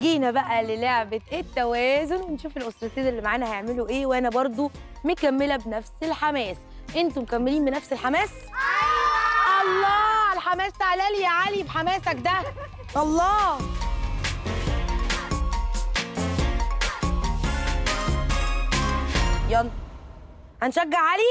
جينا بقى للعبة التوازن ونشوف الأسرتين اللي معانا هيعملوا إيه وأنا برضو مكملة بنفس الحماس انتوا مكملين بنفس الحماس؟ أيوة الله على الحماس تعالى لي يا علي بحماسك ده الله يلا هنشجع علي؟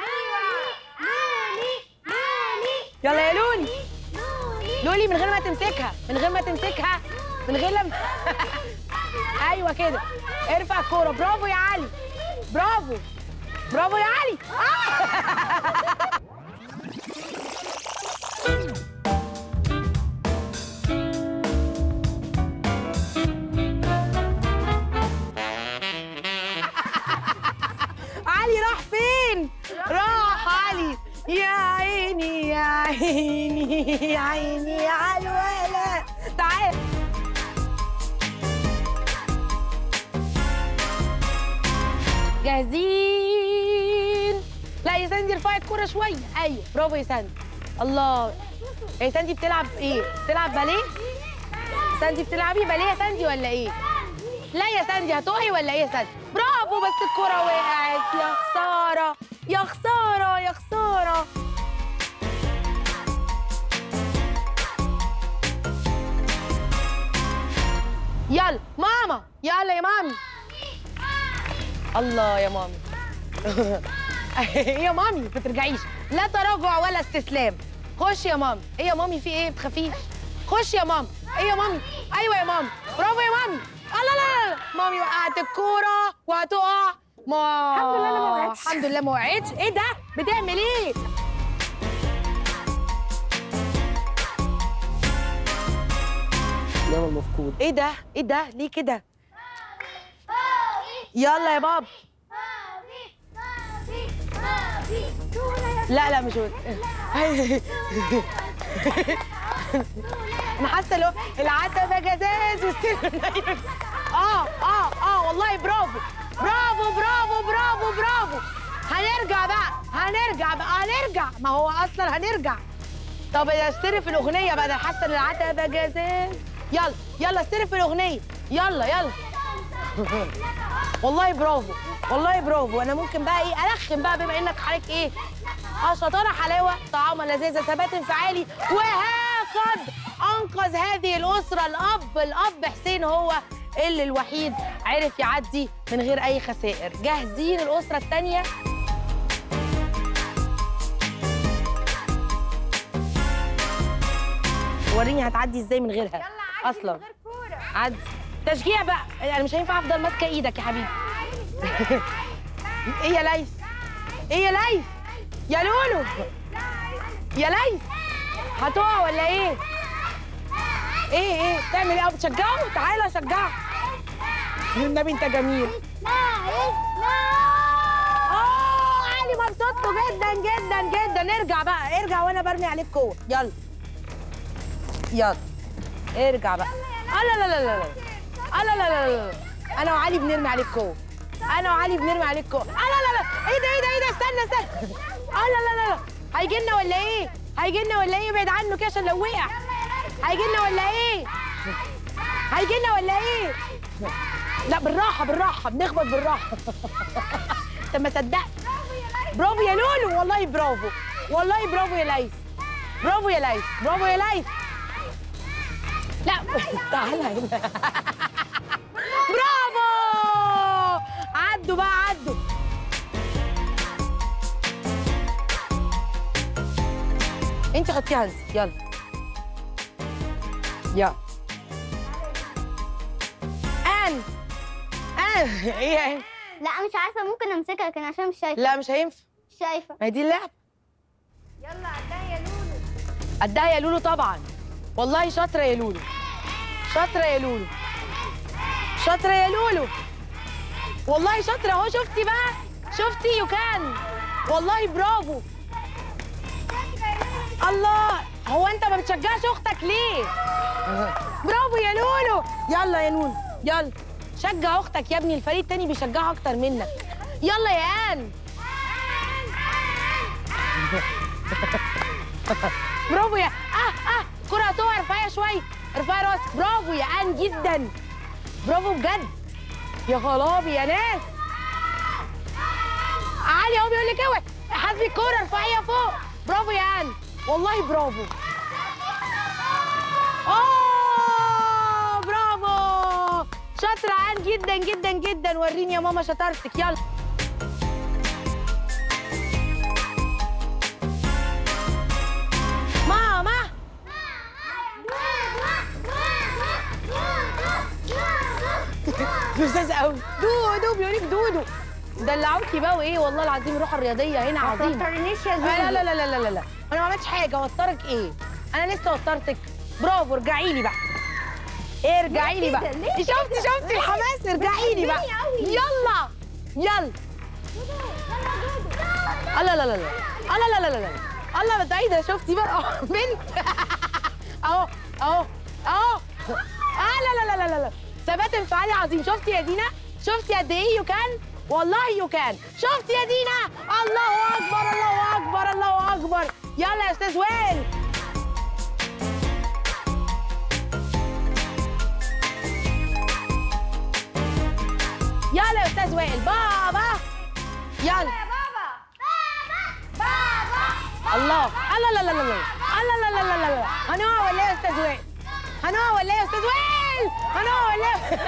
يلا يا لولي لولي من غير ما تمسكها من غير ما تمسكها من غير لما ايوه كده ارفع الكوره برافو يا علي برافو برافو يا علي آه! علي راح فين راح علي يا عيني يا عيني يا عيني على الولا تعال جاهزين لا يا ساندي ارفعي الكوره شويه ايوه برافو يا ساندي الله يا ساندي بتلعب ايه بتلعب باليه ساندي بتلعبي باليه يا ساندي ولا ايه لا يا ساندي هتقعي ولا ايه يا ساندي برافو بس الكوره وقعت يا خساره يا خساره يا خساره يلا ماما يلا يا مامي الله يا مامي يا مامي ما ترجعيش لا تراجع ولا استسلام خش يا مامي ايه يا مامي في ايه بتخافيش خش يا مامي ايه يا مامي ايوه يا مامي برافو يا مامي الله لا لا لا مامي وقعت الكوره وهتقع ما الحمد لله أنا ما وقعتش. الحمد لله ما وقعتش ايه ده بتعمل ايه الامل مفقود ايه ده ايه ده ليه كده يلا يا بابا لا لا مش هو انا حاسه لو العتبه جزاز والسلم نايم. اه اه اه والله برافو برافو برافو برافو برافو هنرجع بقى هنرجع بقى هنرجع ما هو اصلا هنرجع طب استرف الاغنيه بقى ده أنا حاسه ان العتبه جزاز يلا يلا استرف الاغنيه يلا يلا والله برافو والله برافو انا ممكن بقى ايه ارخم بقى بما انك حضرتك ايه اه شطاره حلاوه طعامه لذيذه ثبات انفعالي وها قد انقذ هذه الاسره الاب الاب حسين هو اللي الوحيد عرف يعدي من غير اي خسائر جاهزين الاسره الثانيه وريني هتعدي ازاي من غيرها اصلا عدي تشجيع بقى انا مش هينفع افضل ماسكه ايدك يا حبيبي ايه يا ليث ايه يا ليث يا لولو يا ليث هتقع ولا ايه ايه ايه بتعمل ايه بتشجعه تعالى شجعه النبي انت جميل اه علي مبسوط له جدا جدا جدا ارجع بقى ارجع وانا برمي عليك كوره يلا يلا ارجع بقى آه لا لا لا لا لا آه لا لا لا لا انا وعلي بنرمي عليك كوره انا وعلي بنرمي عليك كوره آه لا لا لا ايه ده ايه ده ايه ده استنى استنى اه لا لا لا لا هيجي لنا ولا ايه هيجي لنا ولا ايه ابعد عنه كده عشان لو وقع هيجي لنا ولا ايه هيجي لنا ولا ايه لا بالراحه بالراحه بنخبط بالراحه انت ما صدقت برافو يا لولو والله برافو والله برافو يا ليث برافو يا ليث برافو يا ليث لا تعالى هنا برافو عدوا بقى عدوا انت حطيها انت يلا يلا ان ان ايه يا ان لا مش عارفه ممكن امسكها لكن عشان مش شايفه لا مش هينفع مش شايفه ما هي دي اللعبه يلا عدها يا لولو قدها يا لولو طبعا والله شاطره يا لولو شاطره يا لولو شاطره يا لولو والله شاطره اهو شفتي بقى شفتي يو كان والله برافو الله هو انت ما بتشجعش اختك ليه برافو يا لولو يلا يا لولو يلا شجع اختك يا ابني الفريق التاني بيشجعها اكتر منك يلا يا ان برافو يا اه اه كرة هتقع ارفعيها شوية ارفعي راسك برافو يا ان جدا برافو بجد يا خرابي يا ناس علي هو بيقول لك اوعي حاسبي الكوره ارفعيها فوق برافو يا ان والله برافو اوه برافو شاطره ان جدا جدا جدا وريني يا ماما شطارتك يلا ماما لذيذ قوي دودو بيقول لك دودو دلعوكي بقى وايه والله العظيم الروح الرياضيه هنا عظيمه توترنيش يا لا لا لا لا لا لا لا انا ما عملتش حاجه وترك ايه انا لسه وترتك برافو ارجعي لي بقى ارجعي لي بقى كده؟ ليه شفتي شفتي الحماس ارجعي لي بقى بتحبني أوي. يلا يلا الله لا لا لا الله لا لا لا لا الله ده ايه ده شفتي بقى أهو، بنت اهو اهو اهو اه لا لا لا لا لا ثبات انفعالي عظيم شفتي يا دينا شفتي قد ايه يو كان والله يو كان شفتي يا دينا الله اكبر الله اكبر الله اكبر يلا يا استاذ وائل يلا يا استاذ وائل بابا يلا الله الله لا لا لا لا الله لا لا لا لا لا هنقع ولا ايه يا استاذ وائل هنقع ولا ايه يا استاذ وائل هنقع ولا ايه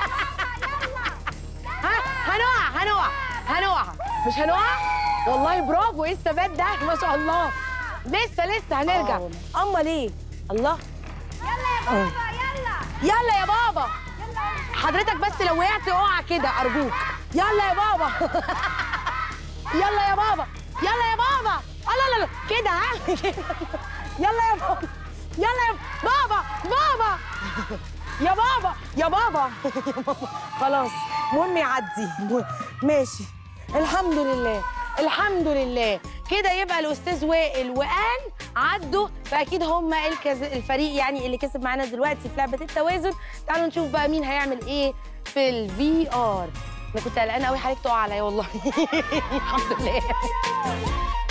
ها هنقع هنقع هنقع مش هنقع والله برافو ايه الثبات ده ما شاء الله لسه لسه هنرجع امال ايه الله يلا يا بابا يلا يلا يا بابا حضرتك بس لو وقعت اقع كده ارجوك يلا يا بابا يلا يا بابا يلا يا بابا الله لا لا كده ها يلا يا بابا يلا يا بابا بابا يا بابا يا بابا يا بابا خلاص المهم يعدي ماشي الحمد لله الحمد لله كده يبقى الاستاذ وائل وان عدوا فاكيد هم الكز... الفريق يعني اللي كسب معانا دلوقتي في لعبه التوازن تعالوا نشوف بقى مين هيعمل ايه في الفي ار انا كنت قلقانه قوي حضرتك تقع عليا والله الحمد لله